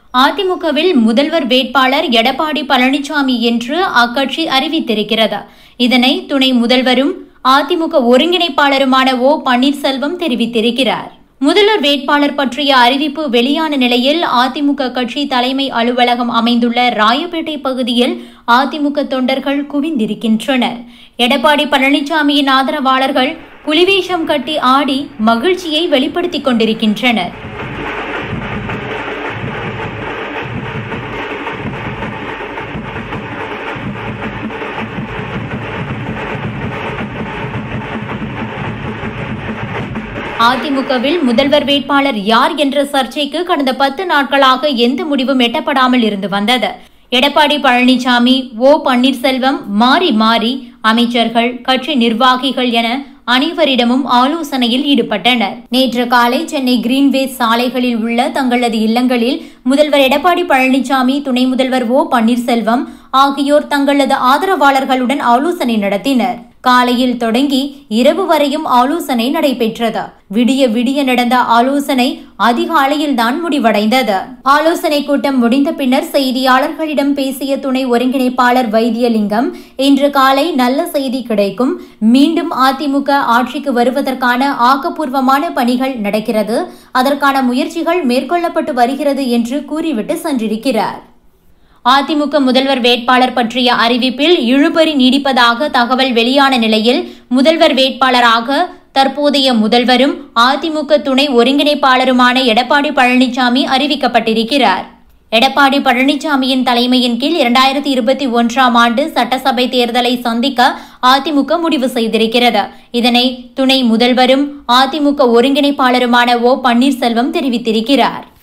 அதிமுகவில் முதல்வர் வேட்பாளர் எடப்பாடி பழனிசாமி என்று அக்கட்சி அறிவித்திருக்கிறது இதனை துணை முதல்வரும் அதிமுக ஒருங்கிணைப்பாளருமான ஓ பன்னீர்செல்வம் தெரிவித்திருக்கிறார் முதல்வர் வேட்பாளர் பற்றிய அறிவிப்பு வெளியான நிலையில் அதிமுக கட்சி தலைமை அலுவலகம் அமைந்துள்ள ராயப்பேட்டை பகுதியில் அதிமுக தொண்டர்கள் குவிந்திருக்கின்றனர் எடப்பாடி பழனிசாமியின் ஆதரவாளர்கள் புலிவேஷம் கட்டி ஆடி மகிழ்ச்சியை வெளிப்படுத்திக் கொண்டிருக்கின்றனர் அதிமுகவில் முதல்வர் வேட்பாளர் யார் என்ற சர்ச்சைக்கு கடந்த பத்து நாட்களாக எந்த முடிவும் எட்டப்படாமல் இருந்து வந்தது எடப்பாடி பழனிசாமி ஓ பன்னீர்செல்வம் மாறி மாறி அமைச்சர்கள் கட்சி நிர்வாகிகள் என அனைவரிடமும் ஆலோசனையில் ஈடுபட்டனர் நேற்று காலை சென்னை கிரீன்வேஸ் சாலைகளில் உள்ள தங்களது இல்லங்களில் முதல்வர் எடப்பாடி பழனிசாமி துணை முதல்வர் ஓ பன்னீர்செல்வம் ஆகியோர் தங்களது ஆதரவாளர்களுடன் ஆலோசனை நடத்தினர் காலையில் தொடங்கி இரவு வரையும் ஆலோசனை நடைபெற்றது விடிய விடிய நடந்த ஆலோசனை அதிகாலையில் தான் முடிவடைந்தது ஆலோசனை கூட்டம் முடிந்த பின்னர் செய்தியாளர்களிடம் பேசிய துணை ஒருங்கிணைப்பாளர் வைத்தியலிங்கம் இன்று காலை நல்ல செய்தி கிடைக்கும் மீண்டும் அதிமுக ஆட்சிக்கு வருவதற்கான ஆக்கப்பூர்வமான பணிகள் நடக்கிறது அதற்கான முயற்சிகள் மேற்கொள்ளப்பட்டு வருகிறது என்று கூறிவிட்டு சென்றிருக்கிறார் அதிமுக முதல்வர் வேட்பாளர் பற்றிய அறிவிப்பில் இழுபறி நீடிப்பதாக தகவல் வெளியான நிலையில் முதல்வர் வேட்பாளராக தற்போதைய முதல்வரும் அதிமுக துணை ஒருங்கிணைப்பாளருமான எடப்பாடி பழனிசாமி அறிவிக்கப்பட்டிருக்கிறார் எடப்பாடி பழனிசாமியின் தலைமையின் கீழ் இரண்டாயிரத்தி இருபத்தி ஒன்றாம் ஆண்டு சட்டசபை தேர்தலை சந்திக்க அதிமுக முடிவு செய்திருக்கிறது இதனை துணை முதல்வரும் அதிமுக ஒருங்கிணைப்பாளருமான ஓ பன்னீர்செல்வம் தெரிவித்திருக்கிறார்